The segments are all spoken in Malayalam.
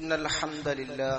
إن الحمد لله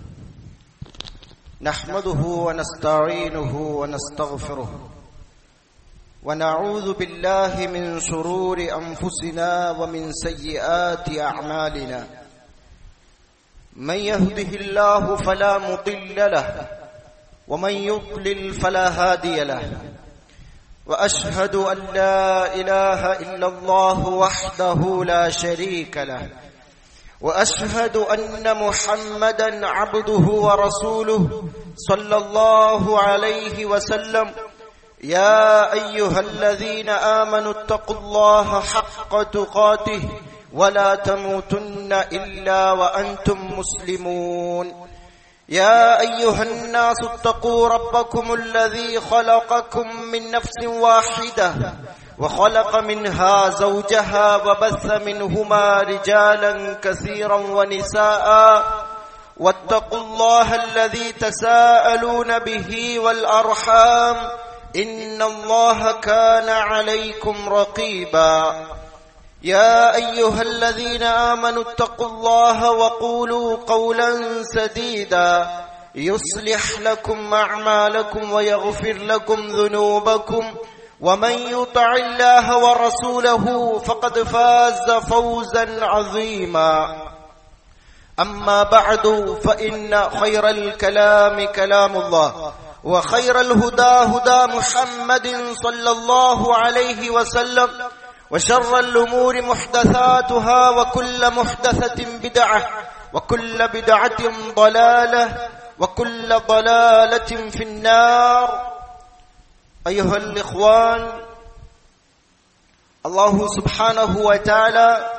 نحمده ونستعينه ونستغفره ونعوذ بالله من شرور أنفسنا ومن سيئات أعمالنا من يهده الله فلا مضل له ومن يضلل فلا هادي له واشهد ان لا اله الا الله وحده لا شريك له واشهد ان محمدا عبده ورسوله صلى الله عليه وسلم يا ايها الذين امنوا اتقوا الله حق تقاته ولا تموتن الا وانتم مسلمون يا ايها الناس اتقوا ربكم الذي خلقكم من نفس واحده وخلق منها زوجها وبث منهما رجالا كثيرا ونساء واتقوا الله الذي تساءلون به والارحام ان الله كان عليكم رقيبا يا ايها الذين امنوا اتقوا الله وقولوا قولا سديدا يصلح لكم اعمالكم ويغفر لكم ذنوبكم ومن يطع الله ورسوله فقد فاز فوزا عظيما اما بعد فان خير الكلام كلام الله وخير الهدى هدى محمد صلى الله عليه وسلم وشر الأمور محدثاتها وكل محدثة بدعة وكل بدعة ضلالة وكل ضلالة في النار أيها الإخوان അള്ളാഹു സുബാനഹു വറ്റാല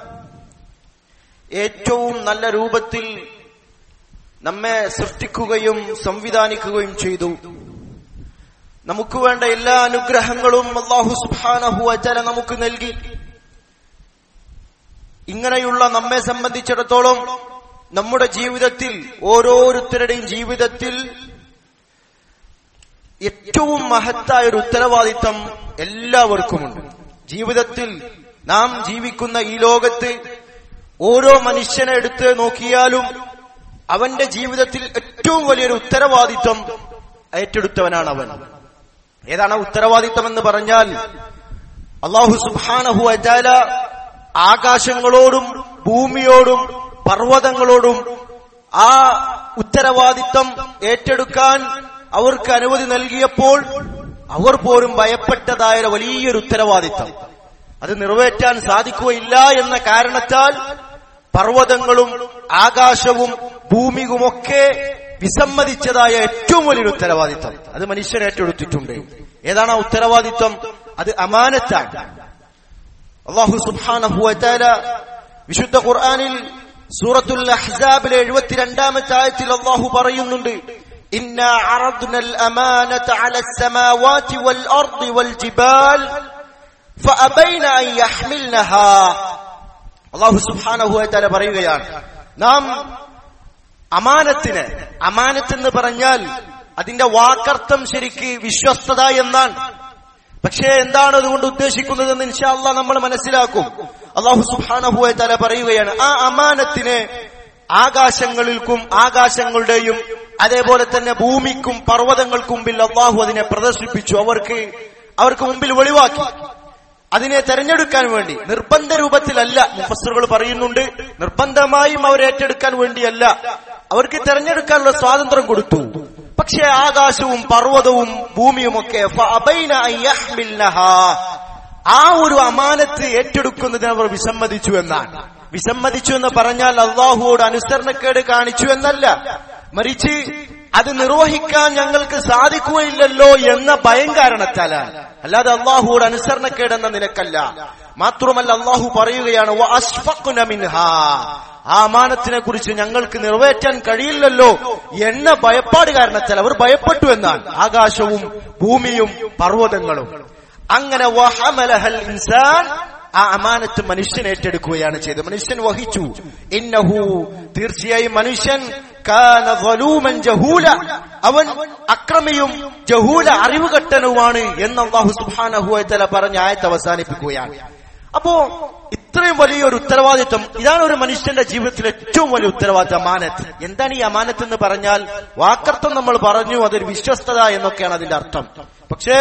ഏറ്റവും നല്ല രൂപത്തിൽ നമ്മെ സൃഷ്ടിക്കുകയും സംവിധാനിക്കുകയും ചെയ്തു നമുക്ക് വേണ്ട എല്ലാ അനുഗ്രഹങ്ങളും അള്ളാഹു സുബാനഹു വറ്റാല നമുക്ക് നൽകി ഇങ്ങനെയുള്ള നമ്മെ സംബന്ധിച്ചിടത്തോളം നമ്മുടെ ജീവിതത്തിൽ ഓരോരുത്തരുടെയും ജീവിതത്തിൽ ഏറ്റവും മഹത്തായ ഒരു ഉത്തരവാദിത്തം എല്ലാവർക്കുമുണ്ട് ജീവിതത്തിൽ നാം ജീവിക്കുന്ന ഈ ലോകത്ത് ഓരോ മനുഷ്യനെ എടുത്ത് നോക്കിയാലും അവന്റെ ജീവിതത്തിൽ ഏറ്റവും വലിയൊരു ഉത്തരവാദിത്വം ഏറ്റെടുത്തവനാണ് അവൻ ഏതാണ് ഉത്തരവാദിത്തം എന്ന് പറഞ്ഞാൽ അള്ളാഹു സുബാനഹു അജാല ആകാശങ്ങളോടും ഭൂമിയോടും പർവ്വതങ്ങളോടും ആ ഉത്തരവാദിത്തം ഏറ്റെടുക്കാൻ അവർക്ക് അനുമതി നൽകിയപ്പോൾ അവർ പോലും ഭയപ്പെട്ടതായ വലിയൊരു ഉത്തരവാദിത്തം അത് നിറവേറ്റാൻ സാധിക്കുകയില്ല എന്ന കാരണത്താൽ പർവ്വതങ്ങളും ആകാശവും ഭൂമിയുമൊക്കെ വിസമ്മതിച്ചതായ ഏറ്റവും വലിയൊരു ഉത്തരവാദിത്വം അത് മനുഷ്യൻ ഏറ്റെടുത്തിട്ടുണ്ട് ഏതാണ് ആ ഉത്തരവാദിത്വം അത് അമാനത്താണ് അള്ളാഹു സുബാനഹുല വിശുദ്ധ ഖുർആാനിൽ സൂറത്തുൽ അഹ്സാബിലെ എഴുപത്തിരണ്ടാമത്തെ ആയത്തിൽ അള്ളാഹു പറയുന്നുണ്ട് إنا عرضنا الأمانة على السماوات والأرض والجبال فأبين أن يحملنها അള്ളാഹു സുബാനഹു വറ്റാല പറയുകയാണ് നാം അമാനത്തിന് അമാനത്ത് എന്ന് പറഞ്ഞാൽ അതിന്റെ വാക്കർത്ഥം ശരിക്ക് വിശ്വസ്തത എന്നാണ് പക്ഷേ എന്താണ് അതുകൊണ്ട് ഉദ്ദേശിക്കുന്നതെന്ന് ഇൻഷാല്ല നമ്മൾ മനസ്സിലാക്കും അള്ളാഹു സുബാനഹു തല പറയുകയാണ് ആ അമാനത്തിന് ആകാശങ്ങൾക്കും ആകാശങ്ങളുടെയും അതേപോലെ തന്നെ ഭൂമിക്കും പർവ്വതങ്ങൾക്കും മുമ്പിൽ അള്ളാഹു അതിനെ പ്രദർശിപ്പിച്ചു അവർക്ക് അവർക്ക് മുമ്പിൽ വെളിവാക്കി അതിനെ തെരഞ്ഞെടുക്കാൻ വേണ്ടി നിർബന്ധ രൂപത്തിലല്ല മുഫസറുകൾ പറയുന്നുണ്ട് നിർബന്ധമായും അവർ ഏറ്റെടുക്കാൻ വേണ്ടിയല്ല അവർക്ക് തെരഞ്ഞെടുക്കാനുള്ള സ്വാതന്ത്ര്യം കൊടുത്തു പക്ഷേ ആകാശവും പർവ്വതവും ഭൂമിയുമൊക്കെ ആ ഒരു അമാനത്ത് ഏറ്റെടുക്കുന്നതിന് അവർ വിസമ്മതിച്ചു എന്നാണ് വിസമ്മതിച്ചു എന്ന് പറഞ്ഞാൽ അള്ളാഹുവോട് അനുസരണക്കേട് കാണിച്ചു എന്നല്ല മറിച്ച് അത് നിർവഹിക്കാൻ ഞങ്ങൾക്ക് സാധിക്കുകയില്ലല്ലോ എന്ന ഭയം കാരണത്താലാണ് അല്ലാതെ അള്ളാഹുവോട് അനുസരണക്കേട് എന്ന നിലക്കല്ല മാത്രമല്ല അള്ളാഹു പറയുകയാണ് ആ അമാനത്തിനെ കുറിച്ച് ഞങ്ങൾക്ക് നിറവേറ്റാൻ കഴിയില്ലല്ലോ എന്ന ഭയപ്പാട് കാരണത്താൽ അവർ ഭയപ്പെട്ടു എന്നാണ് ആകാശവും ഭൂമിയും പർവ്വതങ്ങളും അങ്ങനെ വഹമലഹൽ ഇൻസാൻ ആ അമാനത്ത് മനുഷ്യൻ ഏറ്റെടുക്കുകയാണ് ചെയ്തത് മനുഷ്യൻ വഹിച്ചു ഇന്നഹു തീർച്ചയായും മനുഷ്യൻ കാന ظلومًا ജഹൂല അവൻ അക്രമിയും ജഹൂല അറിവുകെട്ടനുമാണ് എന്ന് അള്ളാഹു സുബ്ഹാനഹു വതആല പറഞ്ഞ ആയത്ത് അവസാനിപ്പിക്കുകയാണ് അപ്പോ ഇത്രയും വലിയൊരു ഉത്തരവാദിത്വം ഇതാണ് ഒരു മനുഷ്യന്റെ ജീവിതത്തിലെ ഏറ്റവും വലിയ ഉത്തരവാദിത്വം അമാനത്ത് എന്താണ് ഈ അമാനത്ത് എന്ന് പറഞ്ഞാൽ വാക്കർത്ഥം നമ്മൾ പറഞ്ഞു അതൊരു വിശ്വസ്തത എന്നൊക്കെയാണ് അതിന്റെ അർത്ഥം പക്ഷേ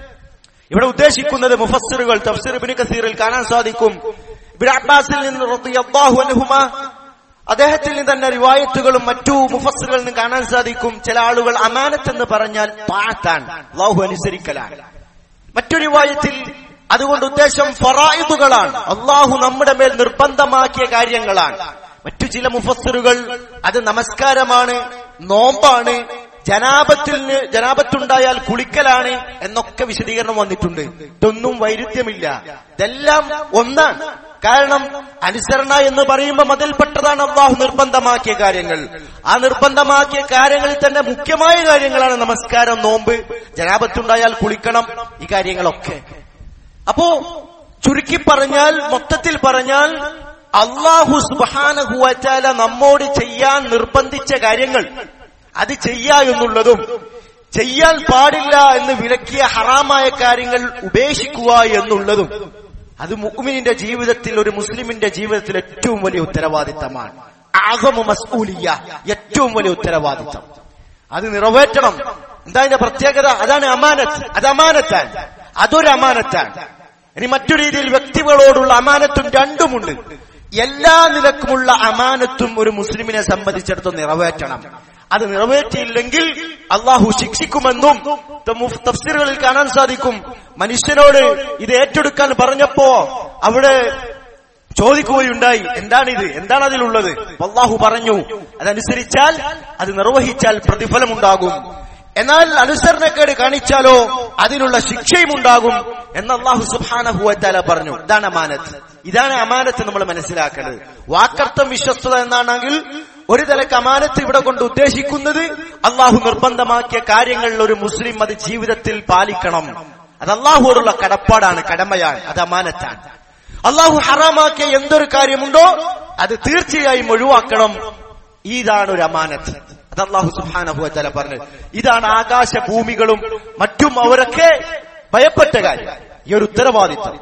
ഇവിടെ ഉദ്ദേശിക്കുന്നത് മുഫസ്സിറുകൾ തഫ്സീർ ഇബ്നു കസീറിൽ കാണാൻ സാധിക്കും ഇബ്നു അബ്ബാസിൽ നിന്ന് റളിയല്ലാഹു അൻഹുമ അദ്ദേഹത്തിൽ നിന്ന് തന്നെ റിവായത്തുകളും മറ്റു മുഫസ്സിറുകളിൽ നിന്ന് കാണാൻ സാധിക്കും ചില ആളുകൾ അമാനത്ത് എന്ന് പറഞ്ഞാൽ പാത്താണ് അള്ളാഹു അനുസരിക്കലാണ് മറ്റൊരു റിവായത്തിൽ അതുകൊണ്ട് ഉദ്ദേശം ഫറായിദുകളാണ് അള്ളാഹു നമ്മുടെ മേൽ നിർബന്ധമാക്കിയ കാര്യങ്ങളാണ് മറ്റു ചില മുഫസ്സിറുകൾ അത് നമസ്കാരമാണ് നോമ്പാണ് ജനാപത്തിൽ ജനാപത്തുണ്ടായാൽ കുളിക്കലാണ് എന്നൊക്കെ വിശദീകരണം വന്നിട്ടുണ്ട് ഇതൊന്നും വൈരുദ്ധ്യമില്ല ഇതെല്ലാം ഒന്നാണ് കാരണം അനുസരണ എന്ന് പറയുമ്പോൾ അതിൽപ്പെട്ടതാണ് അള്ളാഹു നിർബന്ധമാക്കിയ കാര്യങ്ങൾ ആ നിർബന്ധമാക്കിയ കാര്യങ്ങളിൽ തന്നെ മുഖ്യമായ കാര്യങ്ങളാണ് നമസ്കാരം നോമ്പ് ജനാപത്തുണ്ടായാൽ കുളിക്കണം ഈ കാര്യങ്ങളൊക്കെ അപ്പോ ചുരുക്കി പറഞ്ഞാൽ മൊത്തത്തിൽ പറഞ്ഞാൽ അള്ളാഹു സുബാനഹുവച്ചാല നമ്മോട് ചെയ്യാൻ നിർബന്ധിച്ച കാര്യങ്ങൾ അത് ചെയ്യാ എന്നുള്ളതും ചെയ്യാൻ പാടില്ല എന്ന് വിലക്കിയ ഹറാമായ കാര്യങ്ങൾ ഉപേക്ഷിക്കുക എന്നുള്ളതും അത് മുഅ്മിനിന്റെ ജീവിതത്തിൽ ഒരു മുസ്ലിമിന്റെ ജീവിതത്തിൽ ഏറ്റവും വലിയ ഉത്തരവാദിത്തമാണ് ആഗമ മസ്ഊലിയ ഏറ്റവും വലിയ ഉത്തരവാദിത്തം അത് നിറവേറ്റണം എന്താ അതിന്റെ പ്രത്യേകത അതാണ് അമാനത്ത് അത് അമാനത്താണ് അതൊരു അമാനത്താണ് ഇനി മറ്റു രീതിയിൽ വ്യക്തികളോടുള്ള അമാനത്തും രണ്ടുമുണ്ട് എല്ലാ നിലക്കുമുള്ള അമാനത്തും ഒരു മുസ്ലിമിനെ സംബന്ധിച്ചിടത്തോളം നിറവേറ്റണം അത് നിറവേറ്റിയില്ലെങ്കിൽ അള്ളാഹു ശിക്ഷിക്കുമെന്നും തഫ്സീറുകളിൽ കാണാൻ സാധിക്കും മനുഷ്യനോട് ഇത് ഏറ്റെടുക്കാൻ പറഞ്ഞപ്പോ അവിടെ ചോദിക്കുകയുണ്ടായി എന്താണിത് എന്താണ് അതിലുള്ളത് അള്ളാഹു പറഞ്ഞു അതനുസരിച്ചാൽ അത് നിർവഹിച്ചാൽ പ്രതിഫലമുണ്ടാകും എന്നാൽ അനുസരണക്കേട് കാണിച്ചാലോ അതിനുള്ള ശിക്ഷയും ഉണ്ടാകും എന്ന് അള്ളാഹു സുബാനഹുവറ്റാല പറഞ്ഞു ഇതാണ് അമാനത്ത് ഇതാണ് അമാനത്ത് നമ്മൾ മനസ്സിലാക്കേണ്ടത് വാക്കർത്ഥം വിശ്വസ്തത എന്നാണെങ്കിൽ ഒരു തലക്ക് അമാനത്ത് ഇവിടെ കൊണ്ട് ഉദ്ദേശിക്കുന്നത് അള്ളാഹു നിർബന്ധമാക്കിയ കാര്യങ്ങളിൽ ഒരു മുസ്ലിം അത് ജീവിതത്തിൽ പാലിക്കണം അത് അള്ളാഹുവോടുള്ള കടപ്പാടാണ് കടമയാണ് അത് അമാനത്താണ് അള്ളാഹു ഹറാമാക്കിയ എന്തൊരു കാര്യമുണ്ടോ അത് തീർച്ചയായും ഒഴിവാക്കണം ഇതാണ് ഒരു അമാനത്ത് അത് അള്ളാഹു സുഹാനഹുവല പറഞ്ഞു ഇതാണ് ആകാശ ഭൂമികളും മറ്റും അവരൊക്കെ ഭയപ്പെട്ട കാര്യം ഈ ഒരു ഉത്തരവാദിത്വം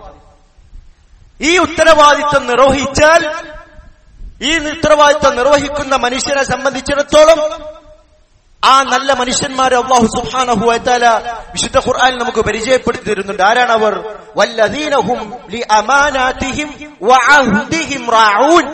ഈ ഉത്തരവാദിത്വം നിർവഹിച്ചാൽ ഈ ഉത്തരവാദിത്വം നിർവഹിക്കുന്ന മനുഷ്യനെ സംബന്ധിച്ചിടത്തോളം ആ നല്ല മനുഷ്യന്മാരെ അള്ളാഹു സുബ്ഹാനഹു വതആല വിശുദ്ധ ഖുർആൻ നമുക്ക് പരിചയപ്പെടുത്തി തരുന്നുണ്ട് ആരാണ് അവർ വല്ലദീനഹും ലിഅമാനാതിഹിം വഅഹ്ദിഹിം റാഊൻ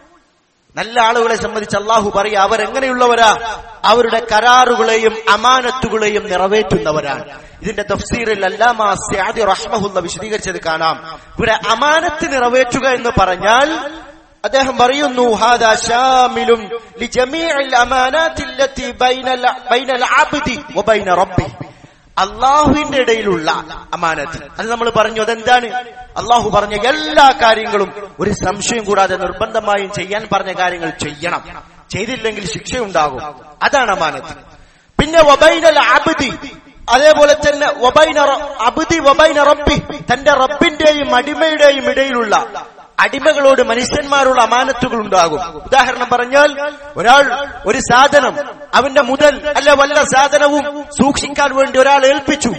നല്ല ആളുകളെ സംബന്ധിച്ച് അള്ളാഹു പറയുക അവരെങ്ങനെയുള്ളവരാ അവരുടെ കരാറുകളെയും അമാനത്തുകളെയും നിറവേറ്റുന്നവരാണ് ഇതിന്റെ തഫ്സീറിൽ അല്ലാമ സ്യാദി റഹ്മഹുല്ല വിശദീകരിച്ചത് കാണാം ഇവിടെ അമാനത്ത് നിറവേറ്റുക എന്ന് പറഞ്ഞാൽ അദ്ദേഹം പറയുന്നു ഹാദാ ശാമിലും ലിജമീഇൽ അമാനാത്തില്ലത്തി ബൈനൽ ബൈനൽ അബ്ദി വബൈന റബ്ബി അള്ളാഹുവിന്റെ ഇടയിലുള്ള അമാനത്ത് അത് നമ്മൾ പറഞ്ഞു അതെന്താണ് അള്ളാഹു പറഞ്ഞ എല്ലാ കാര്യങ്ങളും ഒരു സംശയം കൂടാതെ നിർബന്ധമായും ചെയ്യാൻ പറഞ്ഞ കാര്യങ്ങൾ ചെയ്യണം ചെയ്തില്ലെങ്കിൽ ശിക്ഷയുണ്ടാകും അതാണ് അമാനത്ത് പിന്നെ വബൈനൽ അബ്ദി അതേപോലെ തന്നെ വബൈന അബ്ദി വബൈന റബ്ബി തന്റെ റബ്ബിന്റെയും അടിമയുടെയും ഇടയിലുള്ള അടിമകളോട് മനുഷ്യന്മാരുള്ള അമാനത്തുകൾ ഉണ്ടാകും ഉദാഹരണം പറഞ്ഞാൽ ഒരാൾ ഒരു സാധനം അവന്റെ മുതൽ അല്ല വല്ല സാധനവും സൂക്ഷിക്കാൻ വേണ്ടി ഒരാൾ ഏൽപ്പിച്ചു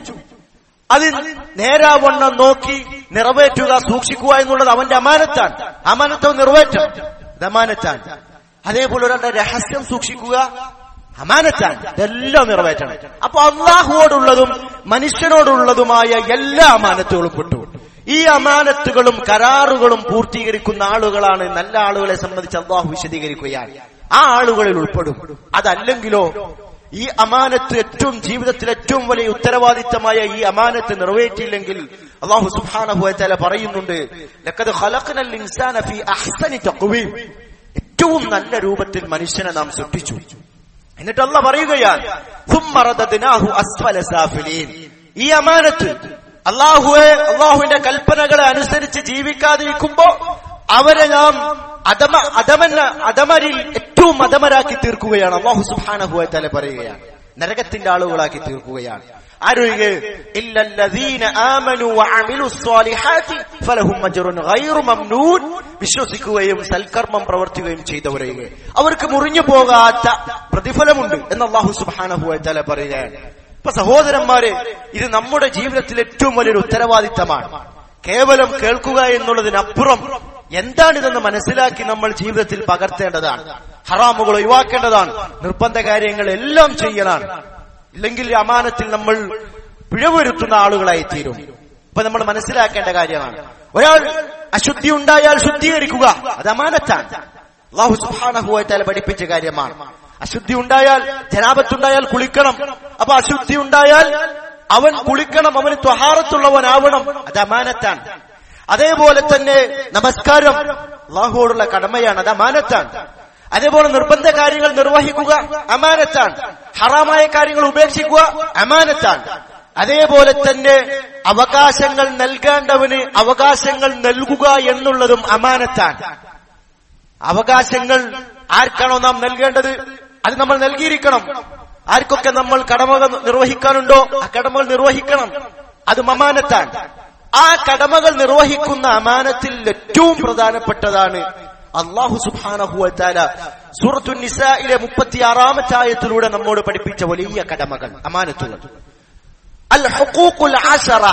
അത് നേരാവണ്ണം നോക്കി നിറവേറ്റുക സൂക്ഷിക്കുക എന്നുള്ളത് അവന്റെ അമാനത്താണ് അമാനത്വം നിറവേറ്റം ഇത് അമാനത്താണ് അതേപോലെ ഒരാളുടെ രഹസ്യം സൂക്ഷിക്കുക അമാനത്താണ് ഇതെല്ലാം നിറവേറ്റണം അപ്പൊ അള്ളാഹുവോടുള്ളതും മനുഷ്യനോടുള്ളതുമായ എല്ലാ അമാനത്തുകളും പെട്ടു ഈ അമാനത്തുകളും കരാറുകളും പൂർത്തീകരിക്കുന്ന ആളുകളാണ് നല്ല ആളുകളെ സംബന്ധിച്ച് അള്ളാഹു വിശദീകരിക്കുകയാണ് ആ ആളുകളിൽ ഉൾപ്പെടും അതല്ലെങ്കിലോ ഈ അമാനത്ത് ഏറ്റവും ജീവിതത്തിൽ ഏറ്റവും വലിയ ഉത്തരവാദിത്തമായ ഈ അമാനത്ത് നിറവേറ്റിയില്ലെങ്കിൽ അള്ളാഹു സുബാനഹുല പറയുന്നുണ്ട് ലക്കത് ഖലഖ്നൽ ഇൻസാന ഫീ അഹ്സനി തഖ്വീം ഏറ്റവും നല്ല രൂപത്തിൽ മനുഷ്യനെ നാം സൃഷ്ടിച്ചു എന്നിട്ട് അല്ല പറയുകയാണ് ثم رددناه أسفل سافلين. ഈ അമാനത്ത് അള്ളാഹുവെ അള്ളാഹുവിന്റെ കൽപ്പനകളെ അനുസരിച്ച് ജീവിക്കാതിരിക്കുമ്പോ അവരെ നാം അധമ അധമന അധമരിൽ ഏറ്റവും അധമരാക്കി തീർക്കുകയാണ് അള്ളാഹു സുബാനഹുവെ തല പറയുകയാണ് നരകത്തിന്റെ ആളുകളാക്കി തീർക്കുകയാണ് ആരൊഴികെ ഇല്ലല്ലദീന ആമനു വഅമിലു സ്വാലിഹാത്തി ഫലഹും അജ്റുൻ ഗൈറു മംനൂൻ വിശ്വസിക്കുകയും സൽക്കർമ്മം പ്രവർത്തിക്കുകയും ചെയ്തവരൊഴികെ അവർക്ക് മുറിഞ്ഞു പോകാത്ത പ്രതിഫലമുണ്ട് എന്ന് അള്ളാഹു സുബ്ഹാനഹു വ തആല പറയുകയാണ് ഇപ്പൊ സഹോദരന്മാരെ ഇത് നമ്മുടെ ജീവിതത്തിൽ ഏറ്റവും വലിയൊരു ഉത്തരവാദിത്തമാണ് കേവലം കേൾക്കുക എന്നുള്ളതിനപ്പുറം എന്താണിതെന്ന് മനസ്സിലാക്കി നമ്മൾ ജീവിതത്തിൽ പകർത്തേണ്ടതാണ് ഹറാമുകൾ ഒഴിവാക്കേണ്ടതാണ് നിർബന്ധ കാര്യങ്ങൾ എല്ലാം ചെയ്യലാണ് ഇല്ലെങ്കിൽ ഈ അമാനത്തിൽ നമ്മൾ പിഴവരുത്തുന്ന ആളുകളായി തീരും ഇപ്പൊ നമ്മൾ മനസ്സിലാക്കേണ്ട കാര്യമാണ് ഒരാൾ അശുദ്ധി ഉണ്ടായാൽ ശുദ്ധീകരിക്കുക അത് അമാനത്താണ് അള്ളാഹു സുഹാനഹുവായിട്ടാൽ പഠിപ്പിച്ച കാര്യമാണ് അശുദ്ധി ഉണ്ടായാൽ ജനാപത്തുണ്ടായാൽ കുളിക്കണം അപ്പൊ അശുദ്ധി ഉണ്ടായാൽ അവൻ കുളിക്കണം അവന് ത്വഹാറത്തുള്ളവനാവണം അത് അമാനത്താണ് അതേപോലെ തന്നെ നമസ്കാരം അള്ളാഹുവോടുള്ള കടമയാണ് അത് അമാനത്താണ് അതേപോലെ നിർബന്ധ കാര്യങ്ങൾ നിർവഹിക്കുക അമാനത്താണ് ഹറാമായ കാര്യങ്ങൾ ഉപേക്ഷിക്കുക അമാനത്താണ് അതേപോലെ തന്നെ അവകാശങ്ങൾ നൽകേണ്ടവന് അവകാശങ്ങൾ നൽകുക എന്നുള്ളതും അമാനത്താണ് അവകാശങ്ങൾ ആർക്കാണോ നാം നൽകേണ്ടത് അത് നമ്മൾ നൽകിയിരിക്കണം ആർക്കൊക്കെ നമ്മൾ കടമകൾ നിർവഹിക്കാനുണ്ടോ ആ കടമകൾ നിർവഹിക്കണം അത് അമാനത്താണ് ആ കടമകൾ നിർവഹിക്കുന്ന അമാനത്തിൽ ഏറ്റവും പ്രധാനപ്പെട്ടതാണ് അള്ളാഹു സുബാനഹുവത്താല സൂറത്തു നിസായിലെ മുപ്പത്തിയാറാമത്തെ ആയത്തിലൂടെ നമ്മോട് പഠിപ്പിച്ച വലിയ കടമകൾ അമാനത്തുകൾ അൽ ഹുക്കൂക്കുൽ ആശറ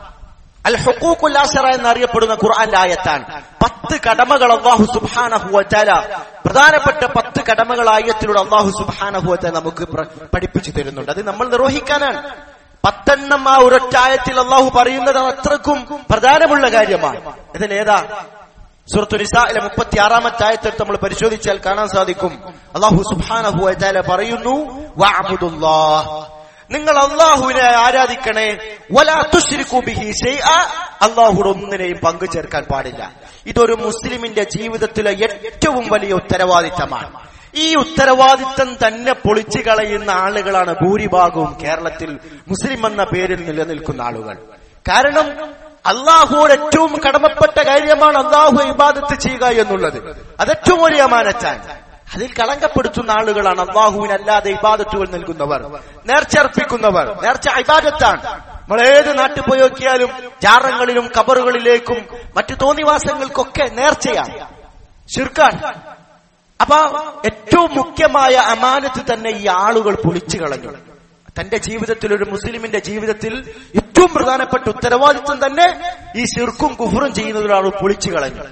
അൽ ഹുക്കൂക്കുൽ ആശറ എന്നറിയപ്പെടുന്ന ഖുർആന്റെ ആയത്താണ് പത്ത് കടമകൾ അള്ളാഹു സുബാനഹുവത്താല പ്രധാനപ്പെട്ട പത്ത് കടമകൾ ആയത്തിലൂടെ അള്ളാഹു സുബാനഹുവത്താല നമുക്ക് പ്ര- പഠിപ്പിച്ചു തരുന്നുണ്ട് അത് നമ്മൾ നിർവഹിക്കാനാണ് പത്തെണ്ണം ആ ഒരൊറ്റായത്തിൽ അള്ളാഹു പറയുന്നത് അത്രക്കും പ്രധാനമുള്ള കാര്യമാണ് ഇതിലേതാ സൂറത്തു നിസായിലെ മുപ്പത്തി ആറാമത്തെ ആയത്തെടുത്ത് നമ്മൾ പരിശോധിച്ചാൽ കാണാൻ സാധിക്കും അള്ളാഹു സുബ്ഹാനഹു വതആല പറയുന്നു വഅബ്ദുല്ലാഹ് നിങ്ങൾ അള്ളാഹുവിനെ ആരാധിക്കണേ വലാ തുശ്രികൂ ബിഹി ശൈഅ അള്ളാഹുടെ ഒന്നിനെയും പങ്കു ചേർക്കാൻ പാടില്ല ഇതൊരു മുസ്ലിമിന്റെ ജീവിതത്തിലെ ഏറ്റവും വലിയ ഉത്തരവാദിത്തമാണ് ഈ ഉത്തരവാദിത്തം തന്നെ പൊളിച്ചു കളയുന്ന ആളുകളാണ് ഭൂരിഭാഗവും കേരളത്തിൽ മുസ്ലിം എന്ന പേരിൽ നിലനിൽക്കുന്ന ആളുകൾ കാരണം അള്ളാഹുവോട് ഏറ്റവും കടമപ്പെട്ട കാര്യമാണ് അള്ളാഹു ഇബാദത്ത് ചെയ്യുക എന്നുള്ളത് അത് ഏറ്റവും വലിയ അമാനത്താണ് അതിൽ കളങ്കപ്പെടുത്തുന്ന ആളുകളാണ് അള്ളാഹുവിനല്ലാതെ ഇബാദത്തുകൾ നൽകുന്നവർ നേർച്ചർപ്പിക്കുന്നവർ നേർച്ച ഇബാദത്താണ് നമ്മൾ ഏത് നാട്ടിൽ പോയി നോക്കിയാലും ജാറങ്ങളിലും കബറുകളിലേക്കും മറ്റു തോന്നിവാസങ്ങൾക്കൊക്കെ നേർച്ചയാണ് ശിർക്കാൻ അപ്പൊ ഏറ്റവും മുഖ്യമായ അമാനത്ത് തന്നെ ഈ ആളുകൾ പൊളിച്ചു കളഞ്ഞു തന്റെ ജീവിതത്തിൽ ഒരു മുസ്ലിമിന്റെ ജീവിതത്തിൽ ഏറ്റവും പ്രധാനപ്പെട്ട ഉത്തരവാദിത്വം തന്നെ ഈ ശിർക്കും കുഫറും ചെയ്യുന്നതിനാൾ പൊളിച്ചു കളഞ്ഞു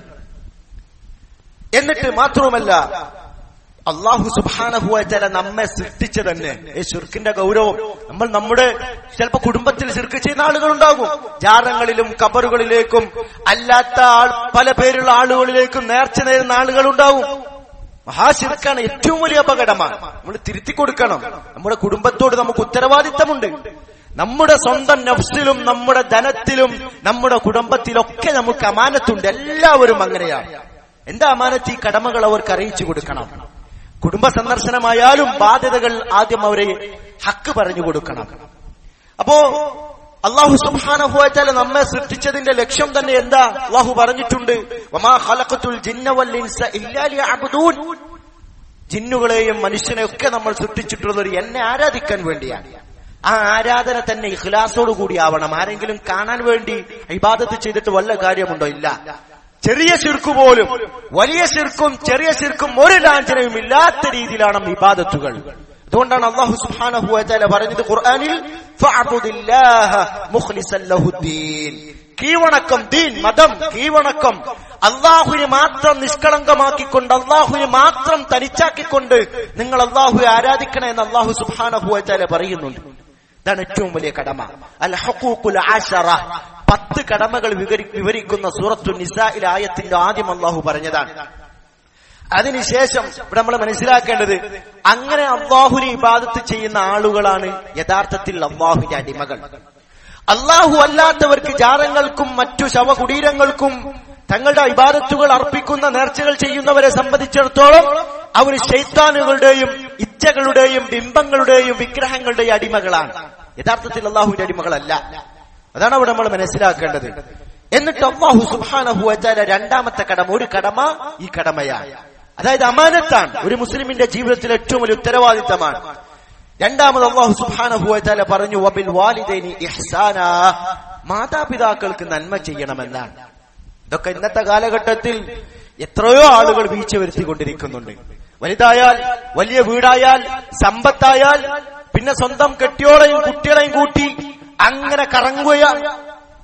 എന്നിട്ട് മാത്രവുമല്ല അള്ളാഹു സുബാനഹുവല നമ്മെ സൃഷ്ടിച്ച തന്നെ ഈ ശിർക്കിന്റെ ഗൗരവം നമ്മൾ നമ്മുടെ ചിലപ്പോ കുടുംബത്തിൽ ശിർക്ക് ചെയ്യുന്ന ആളുകളുണ്ടാകും ജാറങ്ങളിലും കബറുകളിലേക്കും അല്ലാത്ത ആൾ പല പേരുള്ള ആളുകളിലേക്കും നേർച്ച നേരുന്ന ആളുകളുണ്ടാവും മഹാശിർക്കാണ് ഏറ്റവും വലിയ അപകടമാണ് നമ്മൾ തിരുത്തി കൊടുക്കണം നമ്മുടെ കുടുംബത്തോട് നമുക്ക് ഉത്തരവാദിത്തമുണ്ട് നമ്മുടെ സ്വന്തം നഫ്സിലും നമ്മുടെ ധനത്തിലും നമ്മുടെ കുടുംബത്തിലൊക്കെ നമുക്ക് അമാനത്തുണ്ട് എല്ലാവരും അങ്ങനെയാണ് എന്താ അമാനത്ത് ഈ കടമകൾ അവർക്ക് അറിയിച്ചു കൊടുക്കണം കുടുംബ സന്ദർശനമായാലും ബാധ്യതകൾ ആദ്യം അവരെ ഹക്ക് പറഞ്ഞു കൊടുക്കണം അപ്പോ അള്ളാഹു സുബാനഹുവാച്ചാല് നമ്മെ സൃഷ്ടിച്ചതിന്റെ ലക്ഷ്യം തന്നെ എന്താ അള്ളാഹു പറഞ്ഞിട്ടുണ്ട് വമാ ഖലഖത്തുൽ ജിന്ന വൽ ഇൻസ ഇല്ലാ ലിയഅബ്ദൂൻ ജിന്നുകളെയും മനുഷ്യനെയൊക്കെ നമ്മൾ സൃഷ്ടിച്ചിട്ടുള്ളത് എന്നെ ആരാധിക്കാൻ വേണ്ടിയാണ് ആ ആരാധന തന്നെ ഇഖ്ലാസോട് കൂടി ആവണം ആരെങ്കിലും കാണാൻ വേണ്ടി ഇബാദത്ത് ചെയ്തിട്ട് വല്ല കാര്യമുണ്ടോ ഇല്ല ചെറിയ ശിർക്ക് പോലും വലിയ ശിർക്കും ചെറിയ ശിർക്കും ഒരു ലാഞ്ചനയും ഇല്ലാത്ത രീതിയിലാണ് ഇബാദത്തുകൾ അതുകൊണ്ടാണ് അള്ളാഹു സുബ്ഹാനഹു വതആല പറഞ്ഞത് ഖുർആനിൽ ഫഅബ്ദുല്ലാഹ മുഖ്ലിസൻ ലഹുദ്ദീൻ കീവണക്കം ദീൻ മതം കീവണക്കം അള്ളാഹുവിനെ മാത്രം നിഷ്കളങ്കമാക്കിക്കൊണ്ട് അള്ളാഹുവിനെ മാത്രം തനിച്ചാക്കിക്കൊണ്ട് നിങ്ങൾ അള്ളാഹുവെ ആരാധിക്കണേ എന്ന് അള്ളാഹു സുബ്ഹാനഹു വതആല പറയുന്നുണ്ട് ഇതാണ് ഏറ്റവും വലിയ കടമ അൽ ഹഖൂഖുൽ ആശറ പത്ത് കടമകൾ വിവരി വിവരിക്കുന്ന സൂറത്തു നിസായിലെ ആയത്തിന്റെ ആദ്യം അള്ളാഹു പറഞ്ഞതാണ് അതിനുശേഷം ഇവിടെ നമ്മൾ മനസ്സിലാക്കേണ്ടത് അങ്ങനെ അള്ളാഹുവിനെ ഇബാദത്ത് ചെയ്യുന്ന ആളുകളാണ് യഥാർത്ഥത്തിൽ അള്ളാഹുവിന്റെ അടിമകൾ അള്ളാഹു അല്ലാത്തവർക്ക് ജാറങ്ങൾക്കും മറ്റു ശവകുടീരങ്ങൾക്കും തങ്ങളുടെ ഇബാദത്തുകൾ അർപ്പിക്കുന്ന നേർച്ചകൾ ചെയ്യുന്നവരെ സംബന്ധിച്ചിടത്തോളം അവർ ശൈത്താനുകളുടെയും ഇച്ഛകളുടെയും ബിംബങ്ങളുടെയും വിഗ്രഹങ്ങളുടെയും അടിമകളാണ് യഥാർത്ഥത്തിൽ അള്ളാഹുവിന്റെ അടിമകളല്ല അതാണ് അവിടെ നമ്മൾ മനസ്സിലാക്കേണ്ടത് എന്നിട്ട് അള്ളാഹു സുബാനഹു വച്ചാല രണ്ടാമത്തെ കടമ ഒരു കടമ ഈ കടമയാണ് അതായത് അമാനത്താണ് ഒരു മുസ്ലിമിന്റെ ജീവിതത്തിൽ ഏറ്റവും വലിയ ഉത്തരവാദിത്തമാണ് രണ്ടാമത് അള്ളാഹു സുബാനഹു വച്ചാല പറഞ്ഞു വബിൽ വാലിദൈനി ഇഹ്സാന മാതാപിതാക്കൾക്ക് നന്മ ചെയ്യണമെന്നാണ് ഇതൊക്കെ ഇന്നത്തെ കാലഘട്ടത്തിൽ എത്രയോ ആളുകൾ വീഴ്ച വരുത്തിക്കൊണ്ടിരിക്കുന്നുണ്ട് വലുതായാൽ വലിയ വീടായാൽ സമ്പത്തായാൽ പിന്നെ സ്വന്തം കെട്ടിയോളെയും കുട്ടികളെയും കൂട്ടി അങ്ങനെ കറങ്ങുകയാണ്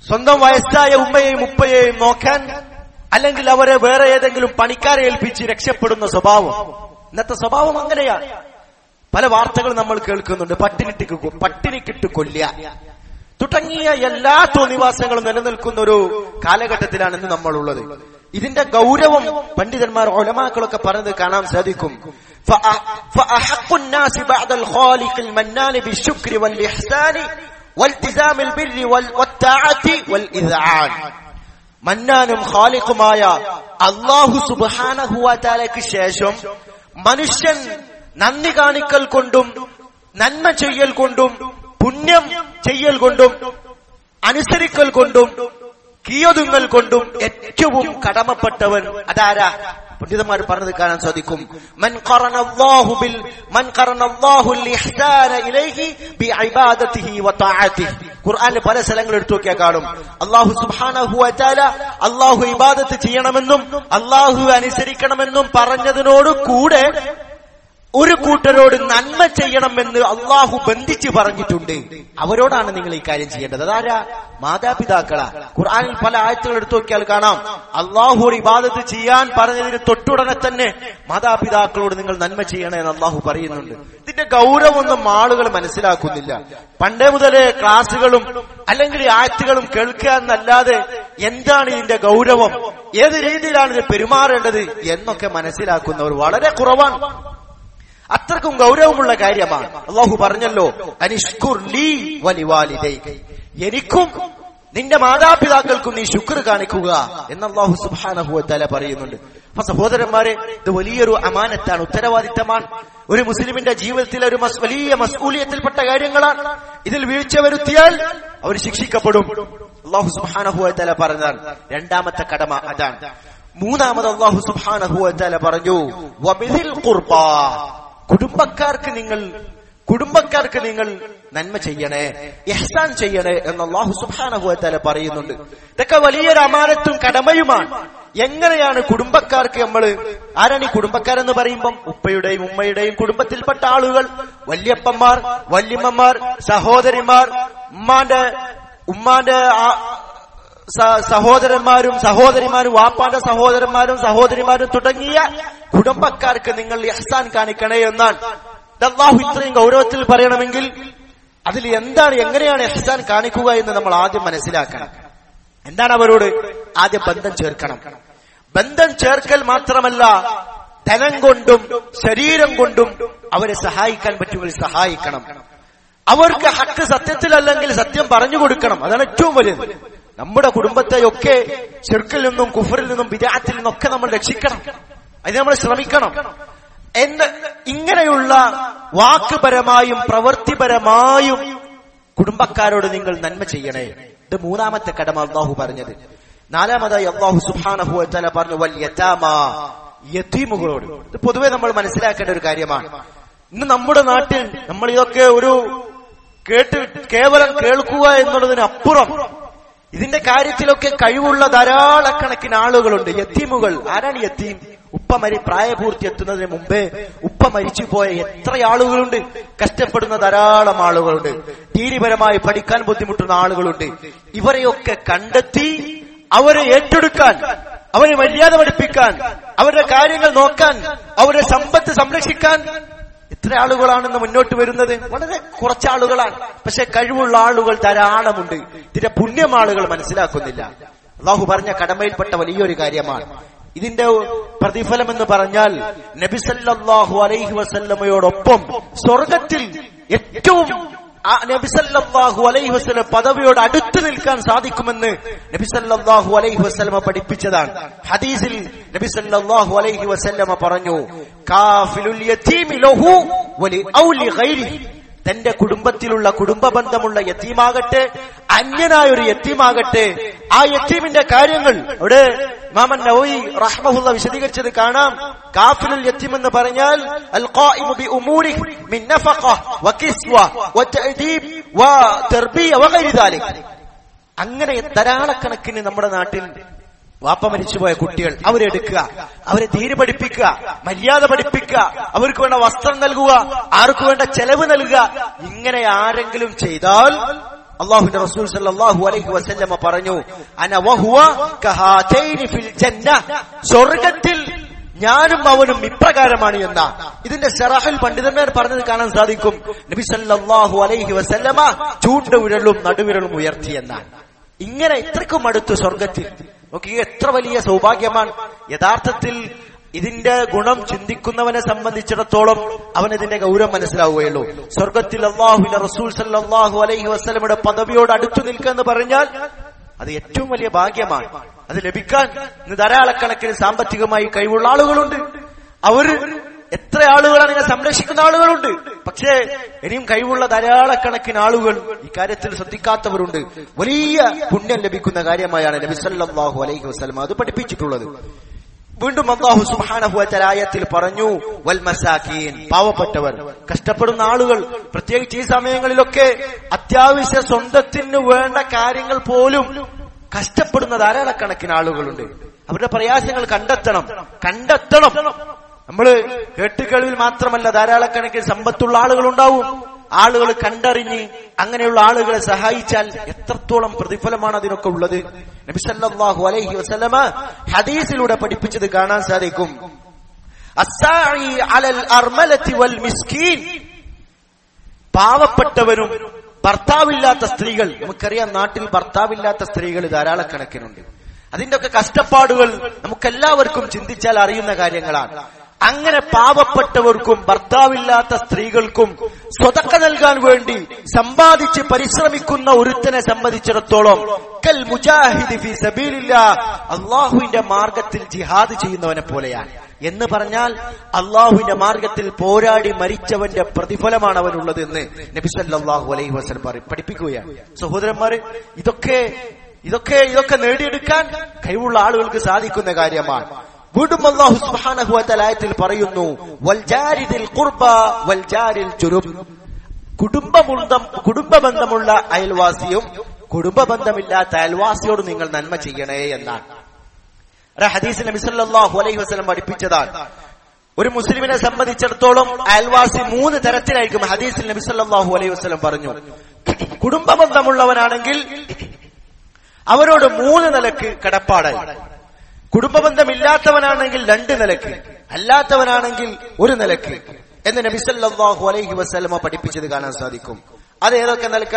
സ്വന്തം വയസ്സായ ഉമ്മയെയും ഉപ്പയെയും നോക്കാൻ അല്ലെങ്കിൽ അവരെ വേറെ ഏതെങ്കിലും പണിക്കാരെ ഏൽപ്പിച്ച് രക്ഷപ്പെടുന്ന സ്വഭാവം ഇന്നത്തെ സ്വഭാവം അങ്ങനെയാണ് പല വാർത്തകൾ നമ്മൾ കേൾക്കുന്നുണ്ട് പട്ടിണിട്ടിക്ക് കൊ- പട്ടിണിക്കിട്ട് കൊല്ലുക തുടങ്ങിയ എല്ലാ തോന്നിവാസങ്ങളും നിലനിൽക്കുന്ന ഒരു കാലഘട്ടത്തിലാണ് ഇന്ന് നമ്മളുള്ളത് ഇതിന്റെ ഗൗരവം പണ്ഡിതന്മാർ ഒലമാക്കളൊക്കെ പറഞ്ഞത് കാണാൻ സാധിക്കും فأ- فأحق الناس بعد الخالق المنان بالشكر والإحسان والتزام البر وال- والطاعة والإذعان മന്നാനും ഖാലിഖുമായ അള്ളാഹു സുബാനഹുവാലയ്ക്ക് ശേഷം മനുഷ്യൻ നന്ദി കാണിക്കൽ കൊണ്ടും നന്മ ചെയ്യൽ കൊണ്ടും പുണ്യം ചെയ്യൽ കൊണ്ടും അനുസരിക്കൽ കൊണ്ടും കീയൊതുങ്ങൽ കൊണ്ടും ഏറ്റവും കടമപ്പെട്ടവൻ അതാരാ പണ്ഡിതന്മാർ പറഞ്ഞത് കാണാൻ സാധിക്കും മൻ ഖറനല്ലാഹു ബിൽ മൻ ഖറനല്ലാഹുൽ ഇഹ്സാന ഇലൈഹി ബിഇബാദതിഹി വതആതിഹി ഖുർആനിലെ പല സ്ഥലങ്ങൾ എടുത്തു നോക്കിയാൽ കാണും അള്ളാഹു സുബ്ഹാനഹു വതആല അള്ളാഹു ഇബാദത്ത് ചെയ്യണമെന്നും അള്ളാഹു അനുസരിക്കണമെന്നും പറഞ്ഞതിനോട് കൂടെ ഒരു കൂട്ടരോട് നന്മ ചെയ്യണമെന്ന് അള്ളാഹു ബന്ധിച്ച് പറഞ്ഞിട്ടുണ്ട് അവരോടാണ് നിങ്ങൾ ഈ കാര്യം ചെയ്യേണ്ടത് അതാരാ മാതാപിതാക്കളാ ഖുർആനിൽ പല ആയത്തുകൾ എടുത്തു നോക്കിയാൽ കാണാം അള്ളാഹു ഒരു ഇബാദത്ത് ചെയ്യാൻ പറഞ്ഞതിന് തൊട്ടുടനെ തന്നെ മാതാപിതാക്കളോട് നിങ്ങൾ നന്മ ചെയ്യണേ എന്ന് അള്ളാഹു പറയുന്നുണ്ട് ഇതിന്റെ ഗൗരവമൊന്നും ആളുകൾ മനസ്സിലാക്കുന്നില്ല പണ്ടേ മുതലേ ക്ലാസ്സുകളും അല്ലെങ്കിൽ ഈ ആയത്തുകളും കേൾക്കുക എന്നല്ലാതെ എന്താണ് ഇതിന്റെ ഗൗരവം ഏത് രീതിയിലാണ് ഇത് പെരുമാറേണ്ടത് എന്നൊക്കെ മനസ്സിലാക്കുന്നവർ വളരെ കുറവാണ് അത്രക്കും ഗൗരവമുള്ള കാര്യമാണ് അള്ളാഹു പറഞ്ഞല്ലോ അനിഷ്കുർ ലീ വലിവാലിദൈക എനിക്കും നിന്റെ മാതാപിതാക്കൾക്കും നീ ശുക്ർ കാണിക്കുക എന്ന് അള്ളാഹു സുബാനഹുവല പറയുന്നുണ്ട് അപ്പൊ സഹോദരന്മാരെ ഇത് വലിയൊരു അമാനത്താണ് ഉത്തരവാദിത്തമാണ് ഒരു മുസ്ലിമിന്റെ ജീവിതത്തിലെ ഒരു മസ് വലിയ മസ്കൂലിയത്തിൽപ്പെട്ട കാര്യങ്ങളാണ് ഇതിൽ വീഴ്ച വരുത്തിയാൽ അവർ ശിക്ഷിക്കപ്പെടും അള്ളാഹു സുബാനഹുവല പറഞ്ഞതാണ് രണ്ടാമത്തെ കടമ അതാണ് മൂന്നാമത് അള്ളാഹു സുബാനഹുവല പറഞ്ഞു വബിദിൽ ഖുർബാ കുടുംബക്കാർക്ക് നിങ്ങൾ കുടുംബക്കാർക്ക് നിങ്ങൾ നന്മ ചെയ്യണേ ഇഹ്സാൻ ചെയ്യണേ എന്ന് അള്ളാഹു സുബാനഹുവല പറയുന്നുണ്ട് ഇതൊക്കെ വലിയൊരു അമാനത്തും കടമയുമാണ് എങ്ങനെയാണ് കുടുംബക്കാർക്ക് നമ്മൾ ആരാണ് ഈ കുടുംബക്കാരെന്ന് പറയുമ്പം ഉപ്പയുടെയും ഉമ്മയുടെയും കുടുംബത്തിൽപ്പെട്ട ആളുകൾ വല്യപ്പന്മാർ വല്യമ്മമാർ സഹോദരിമാർ ഉമ്മാന്റെ ഉമ്മാന്റെ ആ- സ- സഹോദരന്മാരും സഹോദരിമാരും വാപ്പാന്റെ സഹോദരന്മാരും സഹോദരിമാരും തുടങ്ങിയ കുടുംബക്കാർക്ക് നിങ്ങൾ ഇഹ്സാൻ കാണിക്കണേ എന്നാണ് ഇത് അള്ളാഹു ഇത്രയും ഗൗരവത്തിൽ പറയണമെങ്കിൽ അതിൽ എന്താണ് എങ്ങനെയാണ് ഇഹ്സാൻ കാണിക്കുക എന്ന് നമ്മൾ ആദ്യം മനസ്സിലാക്കണം എന്താണ് അവരോട് ആദ്യം ബന്ധം ചേർക്കണം ബന്ധം ചേർക്കൽ മാത്രമല്ല ധനം കൊണ്ടും ശരീരം കൊണ്ടും അവരെ സഹായിക്കാൻ പറ്റുമെങ്കിൽ സഹായിക്കണം അവർക്ക് ഹക്ക് സത്യത്തിലല്ലെങ്കിൽ സത്യം പറഞ്ഞു കൊടുക്കണം അതാണ് ഏറ്റവും വലുത് നമ്മുടെ കുടുംബത്തെയൊക്കെ ചെറുക്കിൽ നിന്നും കുഫറിൽ നിന്നും വിരാത്തിൽ നിന്നൊക്കെ നമ്മൾ രക്ഷിക്കണം അതിന് നമ്മൾ ശ്രമിക്കണം എന്ന് ഇങ്ങനെയുള്ള വാക്കുപരമായും പ്രവൃത്തിപരമായും കുടുംബക്കാരോട് നിങ്ങൾ നന്മ ചെയ്യണേ ഇത് മൂന്നാമത്തെ കടമ അള്ളാഹു പറഞ്ഞത് നാലാമതായി അള്ളാഹു സുബാനഹു തല പറഞ്ഞു വൽ യതാമ യതീമുകളോട് ഇത് പൊതുവെ നമ്മൾ മനസ്സിലാക്കേണ്ട ഒരു കാര്യമാണ് ഇന്ന് നമ്മുടെ നാട്ടിൽ നമ്മൾ ഇതൊക്കെ ഒരു കേട്ട് കേവലം കേൾക്കുക എന്നുള്ളതിനപ്പുറം ഇതിന്റെ കാര്യത്തിലൊക്കെ കഴിവുള്ള ധാരാളക്കണക്കിന് ആളുകളുണ്ട് യത്തീമുകൾ ആരാണ് യത്തീം ഉപ്പ മരി പ്രായപൂർത്തി എത്തുന്നതിന് മുമ്പേ ഉപ്പ മരിച്ചുപോയ എത്ര ആളുകളുണ്ട് കഷ്ടപ്പെടുന്ന ധാരാളം ആളുകളുണ്ട് ദീനിപരമായി പഠിക്കാൻ ബുദ്ധിമുട്ടുന്ന ആളുകളുണ്ട് ഇവരെയൊക്കെ കണ്ടെത്തി അവരെ ഏറ്റെടുക്കാൻ അവരെ മര്യാദ പഠിപ്പിക്കാൻ അവരുടെ കാര്യങ്ങൾ നോക്കാൻ അവരുടെ സമ്പത്ത് സംരക്ഷിക്കാൻ എത്ര ആളുകളാണെന്ന് മുന്നോട്ട് വരുന്നത് വളരെ കുറച്ച് ആളുകളാണ് പക്ഷെ കഴിവുള്ള ആളുകൾ ധാരാളമുണ്ട് ഇതിന്റെ പുണ്യം ആളുകൾ മനസ്സിലാക്കുന്നില്ല അള്ളാഹു പറഞ്ഞ കടമയിൽപ്പെട്ട വലിയൊരു കാര്യമാണ് ഇതിന്റെ പ്രതിഫലം എന്ന് പറഞ്ഞാൽ നബിസല്ലാഹു അലൈഹി വസല്ലമയോടൊപ്പം സ്വർഗത്തിൽ ഏറ്റവും ആ നബിസല്ലാഹു അലൈഹി വസ്ലം പദവിയോട് അടുത്ത് നിൽക്കാൻ സാധിക്കുമെന്ന് നബിസല്ലാഹു അലൈഹി വസ്ലമ പഠിപ്പിച്ചതാണ് ഹദീസിൽ നബിസല്ലാഹു അലൈഹി വസല്ലമ പറഞ്ഞു കാഫിലുൽ യതീമി ലഹു വലി ഔലി ഗൈരിഹി തന്റെ കുടുംബത്തിലുള്ള കുടുംബ ബന്ധമുള്ള യത്തീമാകട്ടെ അന്യനായ ഒരു യത്തീമാകട്ടെ ആ യത്തീമിന്റെ കാര്യങ്ങൾ അവിടെ മാമൻ നവി റഹ്മഹുല്ല വിശദീകരിച്ചത് കാണാം കാഫിലുൽ യത്തീം എന്ന് പറഞ്ഞാൽ അൽ ഖായിമു ബി ഉമൂരിഹി മിൻ നഫഖ വ കിസ്വ വ തഅദീബ് വ തർബിയ വ ഗൈരി ദാലിക് അങ്ങനെ ധാരാളക്കണക്കിന് നമ്മുടെ നാട്ടിൽ വാപ്പ മരിച്ചുപോയ കുട്ടികൾ അവരെടുക്കുക അവരെ തീരെ പഠിപ്പിക്കുക മര്യാദ പഠിപ്പിക്കുക അവർക്ക് വേണ്ട വസ്ത്രം നൽകുക ആർക്ക് വേണ്ട ചെലവ് നൽകുക ഇങ്ങനെ ആരെങ്കിലും ചെയ്താൽ അള്ളാഹുന്റെ റസൂൽ സല്ലല്ലാഹു അലൈഹി വസല്ലമ പറഞ്ഞു അന വഹുവ കഹാതൈനി ഫിൽ ജന്ന സ്വർഗ്ഗത്തിൽ ഞാനും അവനും ഇപ്രകാരമാണ് എന്ന ഇതിന്റെ ഷറഹിൽ പണ്ഡിതന്മാർ പറഞ്ഞത് കാണാൻ സാധിക്കും നബി സല്ലല്ലാഹു അലൈഹി വസല്ലമ ചൂണ്ടുവിരലും നടുവിരലും ഉയർത്തി എന്നാണ് ഇങ്ങനെ ഇത്രക്കും അടുത്ത് സ്വർഗത്തിൽ നോക്കി എത്ര വലിയ സൗഭാഗ്യമാണ് യഥാർത്ഥത്തിൽ ഇതിന്റെ ഗുണം ചിന്തിക്കുന്നവനെ സംബന്ധിച്ചിടത്തോളം അവൻ ഇതിന്റെ ഗൗരവം മനസ്സിലാവുകയുള്ളൂ സ്വർഗത്തിൽ അള്ളാഹുവിന്റെ റസൂൽ സല്ലാഹു അലൈഹി വസ്ലമയുടെ പദവിയോട് അടുത്തു നിൽക്കുക എന്ന് പറഞ്ഞാൽ അത് ഏറ്റവും വലിയ ഭാഗ്യമാണ് അത് ലഭിക്കാൻ ഇന്ന് ധാരാളക്കണക്കിന് സാമ്പത്തികമായി കഴിവുള്ള ആളുകളുണ്ട് അവര് എത്ര ആളുകളാണ് ഇങ്ങനെ സംരക്ഷിക്കുന്ന ആളുകളുണ്ട് പക്ഷേ ഇനിയും കഴിവുള്ള ധാരാളക്കണക്കിന് ആളുകൾ ഇക്കാര്യത്തിൽ ശ്രദ്ധിക്കാത്തവരുണ്ട് വലിയ പുണ്യം ലഭിക്കുന്ന കാര്യമായാണ് നബി സല്ലല്ലാഹു അലൈഹി വസല്ലം അത് പഠിപ്പിച്ചിട്ടുള്ളത് വീണ്ടും അള്ളാഹു സുബാനഹുഅലായത്തിൽ പറഞ്ഞു വൽ മസാക്കീൻ പാവപ്പെട്ടവർ കഷ്ടപ്പെടുന്ന ആളുകൾ പ്രത്യേകിച്ച് ഈ സമയങ്ങളിലൊക്കെ അത്യാവശ്യ സ്വന്തത്തിന് വേണ്ട കാര്യങ്ങൾ പോലും കഷ്ടപ്പെടുന്ന ധാരാളക്കണക്കിന് ആളുകളുണ്ട് അവരുടെ പ്രയാസങ്ങൾ കണ്ടെത്തണം കണ്ടെത്തണം നമ്മള് കേട്ടുകേൾവിൽ മാത്രമല്ല ധാരാളക്കണക്കിന് സമ്പത്തുള്ള ആളുകൾ ഉണ്ടാവും ആളുകൾ കണ്ടറിഞ്ഞ് അങ്ങനെയുള്ള ആളുകളെ സഹായിച്ചാൽ എത്രത്തോളം പ്രതിഫലമാണ് അതിനൊക്കെ ഉള്ളത് നബിസല്ലാഹു അലൈഹി വസല്ലമ ഹദീസിലൂടെ പഠിപ്പിച്ചത് കാണാൻ സാധിക്കും അസ്സാഇ അലൽ അർമലത്തി വൽ മിസ്കീൻ പാവപ്പെട്ടവരും ഭർത്താവില്ലാത്ത സ്ത്രീകൾ നമുക്കറിയാം നാട്ടിൽ ഭർത്താവില്ലാത്ത സ്ത്രീകൾ ധാരാളക്കണക്കിനുണ്ട് അതിന്റെ ഒക്കെ കഷ്ടപ്പാടുകൾ നമുക്കെല്ലാവർക്കും ചിന്തിച്ചാൽ അറിയുന്ന കാര്യങ്ങളാണ് അങ്ങനെ പാവപ്പെട്ടവർക്കും ഭർത്താവില്ലാത്ത സ്ത്രീകൾക്കും സ്വതക്ക നൽകാൻ വേണ്ടി സമ്പാദിച്ച് പരിശ്രമിക്കുന്ന ഒരുത്തനെ സംബന്ധിച്ചിടത്തോളം കൽ മുജാഹിദ് ഫി സബീലില്ല അള്ളാഹുവിന്റെ മാർഗത്തിൽ ജിഹാദ് ചെയ്യുന്നവനെ പോലെയാണ് എന്ന് പറഞ്ഞാൽ അള്ളാഹുവിന്റെ മാർഗത്തിൽ പോരാടി മരിച്ചവന്റെ പ്രതിഫലമാണ് അവനുള്ളത് എന്ന് നബിസല്ലാഹു അലൈഹി വസ്ലം പഠിപ്പിക്കുകയാണ് സഹോദരന്മാര് ഇതൊക്കെ ഇതൊക്കെ ഇതൊക്കെ നേടിയെടുക്കാൻ കഴിവുള്ള ആളുകൾക്ക് സാധിക്കുന്ന കാര്യമാണ് വീണ്ടും അള്ളാഹു സുബ്ഹാനഹു വതആലയത്തിൽ പറയുന്നു വൽജാരിദിൽ ഖുർബ വൽജാരിൽ ജുരുബ് കുടുംബമുള്ള കുടുംബബന്ധമുള്ള അയൽവാസിയും കുടുംബബന്ധമില്ലാത്ത അയൽവാസിയോട് നിങ്ങൾ നന്മ ചെയ്യണേ എന്നാണ് ഒരു ഹദീസ് നബി സല്ലല്ലാഹു അലൈഹി വസല്ലം പഠിപ്പിച്ചതാണ് ഒരു മുസ്ലിമിനെ സംബന്ധിച്ചിടത്തോളം അയൽവാസി മൂന്ന് തരത്തിലായിരിക്കും ഹദീസിൽ നബി സല്ലല്ലാഹു അലൈഹി വസല്ലം പറഞ്ഞു കുടുംബബന്ധമുള്ളവനാണെങ്കിൽ അവരോട് മൂന്ന് നിലക്ക് കടപ്പാടായി കുടുംബബന്ധമില്ലാത്തവനാണെങ്കിൽ രണ്ട് നിലക്ക് അല്ലാത്തവനാണെങ്കിൽ ഒരു നിലക്ക് എന്ന് നബിസല്ലാഹു അലൈഹി വസ്ലമ പഠിപ്പിച്ചത് കാണാൻ സാധിക്കും അത് ഏതൊക്കെ നിലക്ക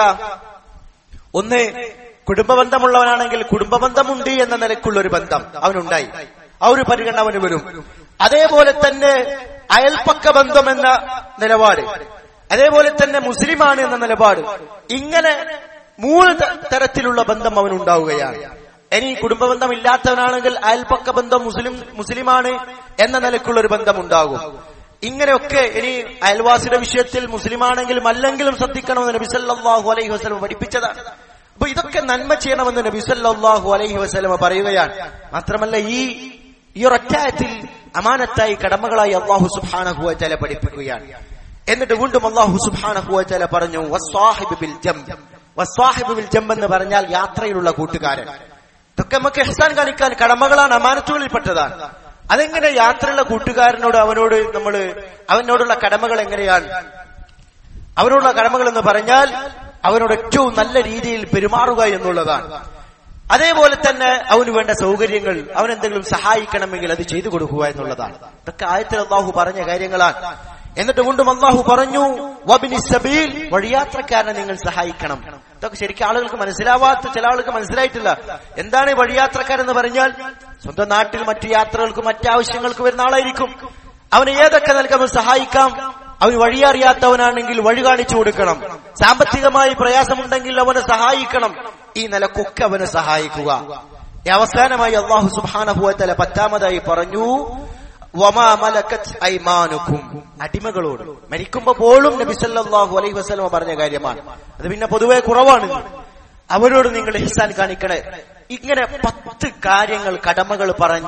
ഒന്ന് കുടുംബബന്ധമുള്ളവനാണെങ്കിൽ കുടുംബബന്ധമുണ്ട് എന്ന നിലക്കുള്ള ഒരു ബന്ധം അവനുണ്ടായി ആ ഒരു പരിഗണന അവന് വരും അതേപോലെ തന്നെ അയൽപ്പക്ക ബന്ധം എന്ന നിലപാട് അതേപോലെ തന്നെ മുസ്ലിമാണ് എന്ന നിലപാട് ഇങ്ങനെ മൂന്ന് തരത്തിലുള്ള ബന്ധം അവനുണ്ടാവുകയാണ് ഇനി കുടുംബബന്ധം ഇല്ലാത്തവനാണെങ്കിൽ അയൽപ്പക്ക ബന്ധം മുസ്ലിം മുസ്ലിമാണ് എന്ന നിലക്കുള്ള ഒരു ബന്ധം ഉണ്ടാകും ഇങ്ങനെയൊക്കെ ഇനി അയൽവാസിയുടെ വിഷയത്തിൽ മുസ്ലിമാണെങ്കിലും അല്ലെങ്കിലും ശ്രദ്ധിക്കണമെന്ന് നബി സല്ലല്ലാഹു അലൈഹി വസല്ലം പഠിപ്പിച്ചതാണ് അപ്പൊ ഇതൊക്കെ നന്മ ചെയ്യണമെന്ന് നബി സല്ലല്ലാഹു അലൈഹി വസല്ലം പറയുകയാണ് മാത്രമല്ല ഈ ഈ ഒരൊറ്റായത്തിൽ അമാനത്തായി കടമകളായി അള്ളാഹു സുബ്ഹാനഹു വതആല പഠിപ്പിക്കുകയാണ് എന്നിട്ട് വീണ്ടും അള്ളാഹു സുബ്ഹാനഹു വതആല പറഞ്ഞു വസ്സാഹിബ് ബിൽ ജംബ് വസ്സാഹിബ് ബിൽ ജംബ് എന്ന് പറഞ്ഞാൽ യാത്രയിലുള്ള കൂട്ടുകാരൻ ഇതൊക്കെ നമുക്ക് എഹ്സാൻ കാണിക്കാൻ കടമകളാണ് അമാനത്തുകളിൽപ്പെട്ടതാണ് അതെങ്ങനെ യാത്രയുള്ള കൂട്ടുകാരനോട് അവനോട് നമ്മൾ അവനോടുള്ള കടമകൾ എങ്ങനെയാണ് അവനോടുള്ള കടമകൾ എന്ന് പറഞ്ഞാൽ അവനോട് ഏറ്റവും നല്ല രീതിയിൽ പെരുമാറുക എന്നുള്ളതാണ് അതേപോലെ തന്നെ അവന് വേണ്ട സൗകര്യങ്ങൾ അവൻ എന്തെങ്കിലും സഹായിക്കണമെങ്കിൽ അത് ചെയ്തു കൊടുക്കുക എന്നുള്ളതാണ് ഇതൊക്കെ ആയത്തിൽ അള്ളാഹു പറഞ്ഞ കാര്യങ്ങളാണ് എന്നിട്ട് വീണ്ടും അള്ളാഹു പറഞ്ഞു വബിനി സബീൽ വഴിയാത്രക്കാരനെ നിങ്ങൾ സഹായിക്കണം ഇതൊക്കെ ശരിക്കും ആളുകൾക്ക് മനസ്സിലാവാത്ത ചില ആളുകൾക്ക് മനസ്സിലായിട്ടില്ല എന്താണ് ഈ വഴിയാത്രക്കാരെന്ന് പറഞ്ഞാൽ സ്വന്തം നാട്ടിൽ മറ്റു യാത്രകൾക്ക് മറ്റാവശ്യങ്ങൾക്ക് വരുന്ന ആളായിരിക്കും അവന് ഏതൊക്കെ നൽകാൻ സഹായിക്കാം അവന് വഴിയറിയാത്തവനാണെങ്കിൽ വഴി കാണിച്ചു കൊടുക്കണം സാമ്പത്തികമായി പ്രയാസമുണ്ടെങ്കിൽ അവനെ സഹായിക്കണം ഈ നിലക്കൊക്കെ അവനെ സഹായിക്കുക ഈ അവസാനമായി അള്ളാഹു സുബാനഹുവത്തല പത്താമതായി പറഞ്ഞു വമാ മലക്കത്ത് ഐമാനുക്കും അടിമകളോട് മരിക്കുമ്പോ പോലും നബി സല്ലല്ലാഹു അലൈഹി വസല്ലമ പറഞ്ഞ കാര്യമാണ് അത് പിന്നെ പൊതുവെ കുറവാണ് അവരോട് നിങ്ങൾ ഹിസാൻ കാണിക്കണേ ഇങ്ങനെ പത്ത് കാര്യങ്ങൾ കടമകൾ പറഞ്ഞ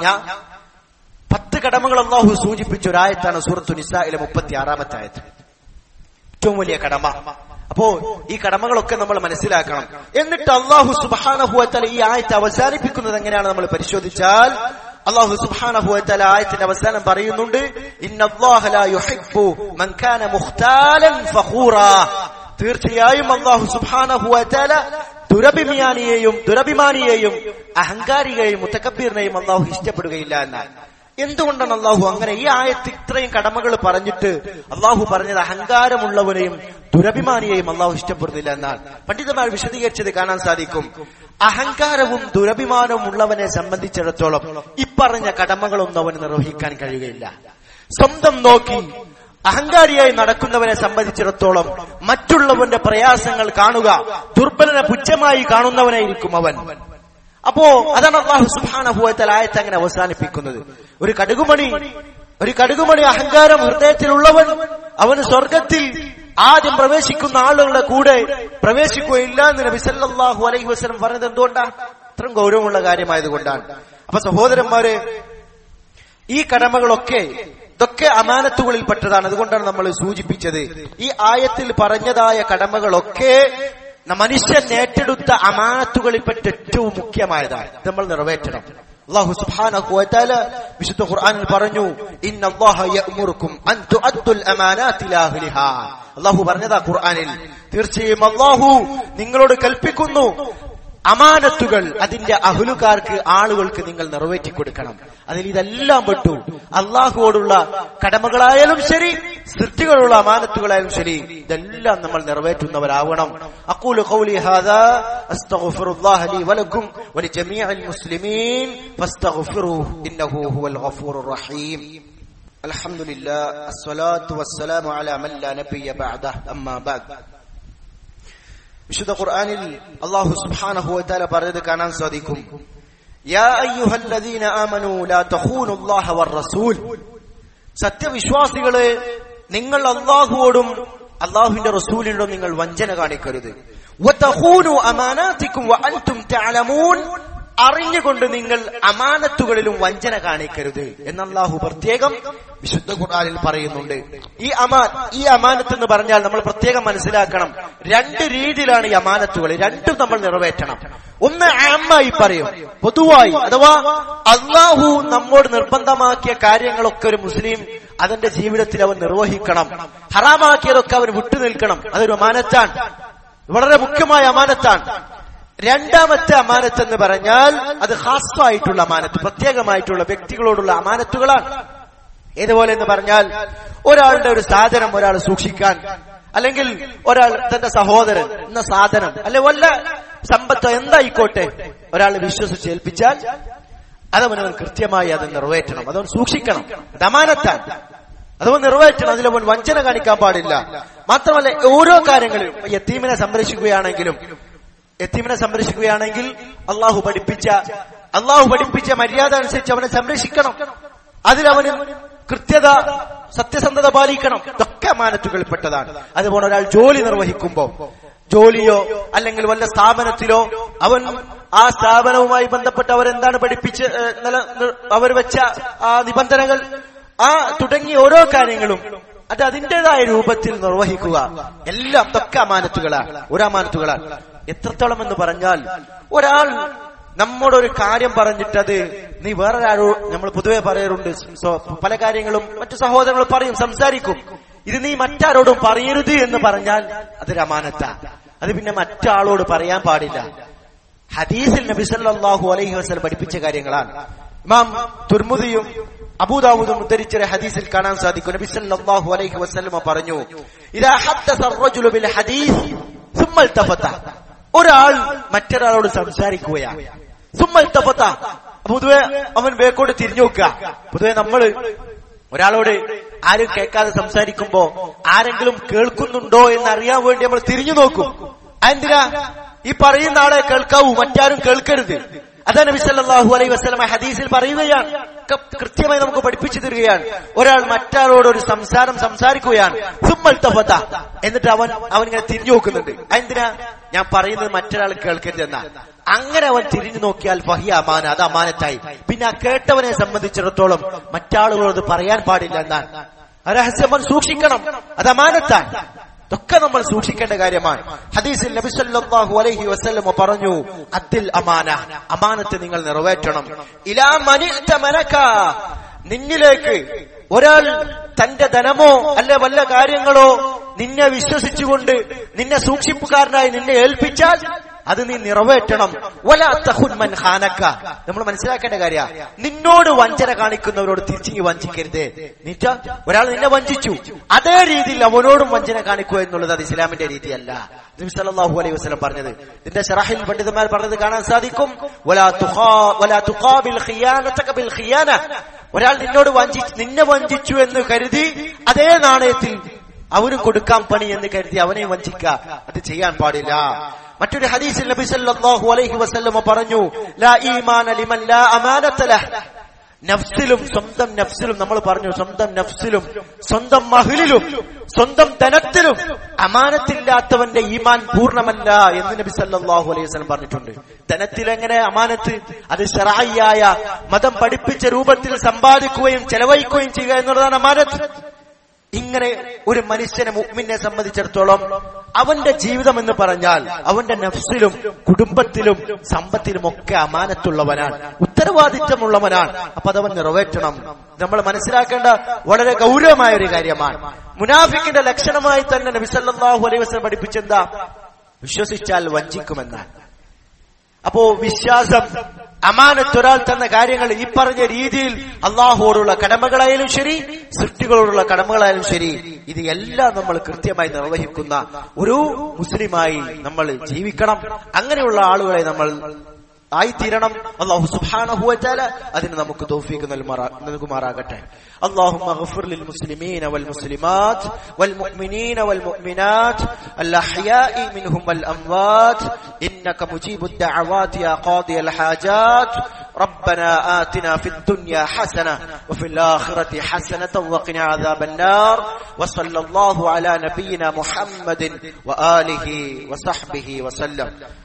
പത്ത് കടമകൾ അള്ളാഹു സൂചിപ്പിച്ച ഒരായത്താണ് സൂറത്തു നിസായിലെ മുപ്പത്തി ആറാമത്തെ ആയത്ത് ഏറ്റവും വലിയ കടമ അപ്പോ ഈ കടമകളൊക്കെ നമ്മൾ മനസ്സിലാക്കണം എന്നിട്ട് അള്ളാഹു സുബാനഹുവത്തല ഈ ആയത്ത് അവസാനിപ്പിക്കുന്നത് എങ്ങനെയാണ് നമ്മൾ പരിശോധിച്ചാൽ അള്ളാഹു സുബാനഹുവത്തല ആയത്തിന്റെ അവസാനം പറയുന്നുണ്ട് തീർച്ചയായും അള്ളാഹു സുബാനഹുവല ദുരഭിമാനിയെയും ദുരഭിമാനിയെയും അഹങ്കാരിയെയും മുത്തക്കബീറിനെയും അള്ളാഹു ഇഷ്ടപ്പെടുകയില്ല എന്നാൽ എന്തുകൊണ്ടാണ് അള്ളാഹു അങ്ങനെ ഈ ആയത്ത് ഇത്രയും കടമകൾ പറഞ്ഞിട്ട് അള്ളാഹു പറഞ്ഞത് അഹങ്കാരമുള്ളവനെയും ദുരഭിമാനിയെയും അള്ളാഹു ഇഷ്ടപ്പെടുന്നില്ല എന്നാൽ പണ്ഡിതന്മാർ വിശദീകരിച്ചത് കാണാൻ സാധിക്കും അഹങ്കാരവും ദുരഭിമാനവും ഉള്ളവനെ സംബന്ധിച്ചിടത്തോളം ഇപ്പറഞ്ഞ കടമകളൊന്നും അവന് നിർവഹിക്കാൻ കഴിയുകയില്ല സ്വന്തം നോക്കി അഹങ്കാരിയായി നടക്കുന്നവനെ സംബന്ധിച്ചിടത്തോളം മറ്റുള്ളവന്റെ പ്രയാസങ്ങൾ കാണുക ദുർബലനെ പുച്ഛമായി കാണുന്നവനായിരിക്കും അവൻ അപ്പോ അതാണ് അള്ളാഹു സുബാനഹുവത്തൽ ആയത്ത് അങ്ങനെ അവസാനിപ്പിക്കുന്നത് ഒരു കടുകുമണി ഒരു കടുകുമണി അഹങ്കാരം ഹൃദയത്തിലുള്ളവൻ അവന് സ്വർഗത്തിൽ ആദ്യം പ്രവേശിക്കുന്ന ആളുകളുടെ കൂടെ പ്രവേശിക്കുകയില്ല എന്ന് നബി സല്ലല്ലാഹു അലൈഹി വസല്ലം പറഞ്ഞത് എന്തുകൊണ്ടാ ഇത്രയും ഗൗരവമുള്ള കാര്യമായതുകൊണ്ടാണ് അപ്പൊ സഹോദരന്മാരെ ഈ കടമകളൊക്കെ ഇതൊക്കെ അമാനത്തുകളിൽ പെട്ടതാണ് അതുകൊണ്ടാണ് നമ്മൾ സൂചിപ്പിച്ചത് ഈ ആയത്തിൽ പറഞ്ഞതായ കടമകളൊക്കെ മനുഷ്യൻ ഏറ്റെടുത്ത അമാനത്തുകളിൽപ്പെട്ട ഏറ്റവും മുഖ്യമായതാണ് ഇത് നമ്മൾ നിറവേറ്റണം അള്ളാഹു സുബ്ഹാനഹു വതആല വിശുദ്ധ ഖുർആനിൽ പറഞ്ഞു ഇന്നല്ലാഹ യഅ്മുറുക്കും അൻ തുഅദ്ദുൽ അമാനാതി ഇലാ അഹ്ലിഹാ അള്ളാഹു പറഞ്ഞതാ ഖുർആനിൽ തീർച്ചയായും അള്ളാഹു നിങ്ങളോട് കൽപ്പിക്കുന്നു അമാനത്തുകൾ അതിന്റെ അഹുലുകാർക്ക് ആളുകൾക്ക് നിങ്ങൾ നിറവേറ്റി കൊടുക്കണം അതിൽ ഇതെല്ലാം പെട്ടു അള്ളാഹുവോടുള്ള കടമകളായാലും ശരി സൃഷ്ടികളുള്ള അമാനത്തുകളായാലും ശരി ഇതെല്ലാം നമ്മൾ നിറവേറ്റുന്നവരാവണം അക്കൂലു ഖൗലി ഹാദാ അസ്തഗ്ഫിറുല്ലാഹ ലി വലക്കും വലിജമീഅൽ മുസ്ലിമീൻ ഫസ്തഗ്ഫിറുഹു ഇന്നഹു ഹുവൽ ഗഫൂറുർ റഹീം الحمد لله الصلاة والسلام على من لا نبي بعده أما بعد വിശുദ്ധ ഖുർആനിൽ അള്ളാഹു സുബ്ഹാനഹു വതആല പറഞ്ഞത് കാണാൻ സാധിക്കും യാ അയ്യുഹല്ലദീന ആമനൂ ലാ തഖൂനുല്ലാഹ വർ-റസൂൽ സത്യവിശ്വാസികളെ നിങ്ങൾ അള്ളാഹുവോടും അള്ളാഹുവിന്റെ റസൂലിനോടും നിങ്ങൾ വഞ്ചന കാണിക്കരുത് വതഖൂനു അമാനാതിക്കും വഅൻതും തഅലമൂൻ അറിഞ്ഞുകൊണ്ട് നിങ്ങൾ അമാനത്തുകളിലും വഞ്ചന കാണിക്കരുത് എന്ന് അള്ളാഹു പ്രത്യേകം വിശുദ്ധ ഖുർആനിൽ പറയുന്നുണ്ട് ഈ അമാ ഈ അമാനത്ത് എന്ന് പറഞ്ഞാൽ നമ്മൾ പ്രത്യേകം മനസ്സിലാക്കണം രണ്ട് രീതിയിലാണ് ഈ അമാനത്തുകൾ രണ്ടും നമ്മൾ നിറവേറ്റണം ഒന്ന് ആമായി പറയും പൊതുവായി അഥവാ അള്ളാഹു നമ്മോട് നിർബന്ധമാക്കിയ കാര്യങ്ങളൊക്കെ ഒരു മുസ്ലിം അതിന്റെ ജീവിതത്തിൽ അവൻ നിർവഹിക്കണം ഹറാമാക്കിയതൊക്കെ അവൻ വിട്ടുനിൽക്കണം അതൊരു അമാനത്താണ് വളരെ മുഖ്യമായ അമാനത്താണ് രണ്ടാമത്തെ അമാനത്ത് എന്ന് പറഞ്ഞാൽ അത് ഹാസ്വായിട്ടുള്ള അമാനത്ത് പ്രത്യേകമായിട്ടുള്ള വ്യക്തികളോടുള്ള അമാനത്തുകളാണ് ഏതുപോലെ എന്ന് പറഞ്ഞാൽ ഒരാളുടെ ഒരു സാധനം ഒരാൾ സൂക്ഷിക്കാൻ അല്ലെങ്കിൽ ഒരാൾ തന്റെ സഹോദരൻ എന്ന സാധനം അല്ലെ വല്ല സമ്പത്തോ എന്തായിക്കോട്ടെ ഒരാൾ വിശ്വസിച്ച് ഏൽപ്പിച്ചാൽ അതവനവൻ കൃത്യമായി അത് നിറവേറ്റണം അതവൻ സൂക്ഷിക്കണം അത് അമാനത്താണ് അതവൻ നിറവേറ്റണം അതിലവൻ വഞ്ചന കാണിക്കാൻ പാടില്ല മാത്രമല്ല ഓരോ കാര്യങ്ങളും യത്തീമിനെ സംരക്ഷിക്കുകയാണെങ്കിലും യത്തീമിനെ സംരക്ഷിക്കുകയാണെങ്കിൽ അള്ളാഹു പഠിപ്പിച്ച അള്ളാഹു പഠിപ്പിച്ച മര്യാദ അനുസരിച്ച് അവനെ സംരക്ഷിക്കണം അതിലവന് കൃത്യത സത്യസന്ധത പാലിക്കണം ഇതൊക്കെ അമാനത്തുകളിൽപ്പെട്ടതാണ് അതുപോലെ ഒരാൾ ജോലി നിർവഹിക്കുമ്പോ ജോലിയോ അല്ലെങ്കിൽ വല്ല സ്ഥാപനത്തിലോ അവൻ ആ സ്ഥാപനവുമായി ബന്ധപ്പെട്ട് അവരെന്താണ് പഠിപ്പിച്ച് ഏഹ്, നില അവർ വെച്ച ആ നിബന്ധനകൾ ആ തുടങ്ങിയ ഓരോ കാര്യങ്ങളും അത് അതിന്റേതായ രൂപത്തിൽ നിർവഹിക്കുക എല്ലാം ഇതൊക്കെ അമാനത്തുകളാണ് ഒരു അമാനത്തുകളാണ് എത്രത്തോളം എന്ന് പറഞ്ഞാൽ ഒരാൾ നമ്മോട് ഒരു കാര്യം പറഞ്ഞിട്ടത് നീ വേറൊരാളോ നമ്മൾ പൊതുവെ പറയാറുണ്ട് സോ- പല കാര്യങ്ങളും മറ്റു സഹോദരങ്ങൾ പറയും സംസാരിക്കും ഇത് നീ മറ്റാരോടും പറയരുത് എന്ന് പറഞ്ഞാൽ അതൊരു അമാനത്താ അത് പിന്നെ മറ്റാളോട് പറയാൻ പാടില്ല ഹദീസിൽ നബി സല്ലല്ലാഹു അലൈഹി വസല്ലം പഠിപ്പിച്ച കാര്യങ്ങളാണ് ഇമാം തുർമുദിയും അബൂദാവൂദും ഉദ്ധരിച്ച ഒരു ഹദീസിൽ കാണാൻ സാധിക്കും നബി സല്ലല്ലാഹു അലൈഹി വസല്ലം പറഞ്ഞു ഇദാ ഹദ്ദസ الرجل بالحديث ثم التفت ഒരാൾ മറ്റൊരാളോട് സംസാരിക്കുകയാണ് ثم التفت പൊതുവെ അവൻ ബേക്കോട്ട് തിരിഞ്ഞു നോക്കുക പൊതുവെ നമ്മള് ഒരാളോട് ആരും കേൾക്കാതെ സംസാരിക്കുമ്പോ ആരെങ്കിലും കേൾക്കുന്നുണ്ടോ എന്ന് അറിയാൻ വേണ്ടി നമ്മൾ തിരിഞ്ഞു നോക്കും എന്തിനാ ഈ പറയുന്ന ആളെ കേൾക്കാവൂ മറ്റാരും കേൾക്കരുത് അതാ നബി സല്ലല്ലാഹു അലൈഹി വസല്ലമ ഹദീസിൽ പറയുകയാണ് ക- കൃത്യമായി നമുക്ക് പഠിപ്പിച്ചു തരികയാണ് ഒരാൾ മറ്റാളോട് ഒരു സംസാരം സംസാരിക്കുകയാണ് സുമ്മൽ തഫത എന്നിട്ട് അവൻ അവൻ ഇങ്ങനെ തിരിഞ്ഞു നോക്കുന്നുണ്ട് എന്തിനാ ഞാൻ പറയുന്നത് മറ്റൊരാൾ കേൾക്കരുതെന്നാ അങ്ങനെ അവൻ തിരിഞ്ഞു നോക്കിയാൽ ഫഹിയ അമാന അത് അമാനത്തായി പിന്നെ ആ കേട്ടവനെ സംബന്ധിച്ചിടത്തോളം മറ്റാളുകളോട് പറയാൻ പാടില്ല എന്നാണ് ആ രഹസ്യം അവൻ സൂക്ഷിക്കണം അത് അമാനത്താണ് ഇതൊക്കെ നമ്മൾ സൂക്ഷിക്കേണ്ട കാര്യമാണ് ഹദീസിൽ നബി സല്ലല്ലാഹു അലൈഹി വസല്ലം പറഞ്ഞു അദ്ദിൽ അമാന അമാനത്ത് നിങ്ങൾ നിറവേറ്റണം ഇലാ മനിഅ്ത മനക നിന്നിലേക്ക് ഒരാൾ തന്റെ ധനമോ അല്ലെ വല്ല കാര്യങ്ങളോ നിന്നെ വിശ്വസിച്ചുകൊണ്ട് നിന്നെ സൂക്ഷിപ്പുകാരനായി നിന്നെ ഏൽപ്പിച്ചാൽ അത് നീ നിറവേറ്റണം വലാ തഖുൻ മൻ ഖാനക്ക നമ്മൾ മനസ്സിലാക്കേണ്ട കാര്യ നിന്നോട് വഞ്ചന കാണിക്കുന്നവരോട് തിരിച്ചു നീ വഞ്ചിക്കരുത് നീറ്റ ഒരാൾ നിന്നെ വഞ്ചിച്ചു അതേ രീതിയിൽ അവനോടും വഞ്ചന കാണിക്കുക എന്നുള്ളത് അത് ഇസ്ലാമിന്റെ രീതിയല്ല നബി സല്ലല്ലാഹു അലൈഹി വസല്ലം പറഞ്ഞത് ഇതിന്റെ ഷറഹിൽ പണ്ഡിതന്മാർ പറഞ്ഞത് കാണാൻ സാധിക്കും വലാ തുഖാ വലാ തുഖാബിൽ ഖിയാനതക ബിൽ ഖിയാന ഒരാൾ നിന്നോട് വഞ്ചി നിന്നെ വഞ്ചിച്ചു എന്ന് കരുതി അതേ നാണയത്തിൽ അവന് കൊടുക്കാൻ പണി എന്ന് കരുതി അവനെ വഞ്ചിക്ക അത് ചെയ്യാൻ പാടില്ല മറ്റൊരു ഹദീസിൽ നബി സല്ലല്ലാഹു അലൈഹി വസല്ലമ പറഞ്ഞു ലാ ഈമാന ലിമൻ ലാ അമാനത ലഹ് നഫ്സിലും സ്വന്തം നഫ്സിലും നമ്മൾ പറഞ്ഞു സ്വന്തം നഫ്സിലും സ്വന്തം മഹിലിലും സ്വന്തം ധനത്തിലും അമാനത്തില്ലാത്തവന്റെ ഈമാൻ പൂർണ്ണമല്ല എന്ന് നബി സല്ലല്ലാഹു അലൈഹി വസല്ലം പറഞ്ഞിട്ടുണ്ട് ധനത്തിൽ എങ്ങനെ അമാനത്ത് അത് ഷറായിയായ മതം പഠിപ്പിച്ച രൂപത്തിൽ സമ്പാദിക്കുകയും ചെലവഴിക്കുകയും ചെയ്യുക എന്നുള്ളതാണ് അമാനത്ത് ഇങ്ങനെ ഒരു മനുഷ്യനെ മുഅ്മിനെ സംബന്ധിച്ചിടത്തോളം അവന്റെ ജീവിതം എന്ന് പറഞ്ഞാൽ അവന്റെ നഫ്സിലും കുടുംബത്തിലും സമ്പത്തിലും ഒക്കെ അമാനത്തുള്ളവനാണ് ഉത്തരവാദിത്തമുള്ളവനാണ് അപ്പൊ അതവൻ നിറവേറ്റണം നമ്മൾ മനസ്സിലാക്കേണ്ട വളരെ ഗൗരവമായ ഒരു കാര്യമാണ് മുനാഫിക്കിന്റെ ലക്ഷണമായി തന്നെ നബി സല്ലല്ലാഹു അലൈഹി വസല്ലം പഠിപ്പിച്ചെന്താ വിശ്വസിച്ചാൽ വഞ്ചിക്കുമെന്നാണ് അപ്പോ വിശ്വാസം അമാനത്ത് ഒരാൾ തന്ന കാര്യങ്ങൾ ഈ പറഞ്ഞ രീതിയിൽ അള്ളാഹുവോടുള്ള കടമകളായാലും ശരി സൃഷ്ടികളോടുള്ള കടമകളായാലും ശരി ഇത് എല്ലാം നമ്മൾ കൃത്യമായി നിർവഹിക്കുന്ന ഒരു മുസ്ലിമായി നമ്മൾ ജീവിക്കണം അങ്ങനെയുള്ള ആളുകളെ നമ്മൾ ആയിത്തീരണം അള്ളാഹു സുബ്ഹാനഹുവതആല അതിന് നമുക്ക് തൗഫീഖ് നൽകുമാറാ- നൽകുമാറാകട്ടെ اللهم اغفر للمسلمين والمسلمات والمؤمنين والمؤمنات الأحياء منهم والأموات إنك مجيب الدعوات يا قاضي الحاجات ربنا آتنا في الدنيا حسنة وفي الآخرة حسنة وقنا عذاب النار وصلى الله على نبينا محمد وآله وصحبه وسلم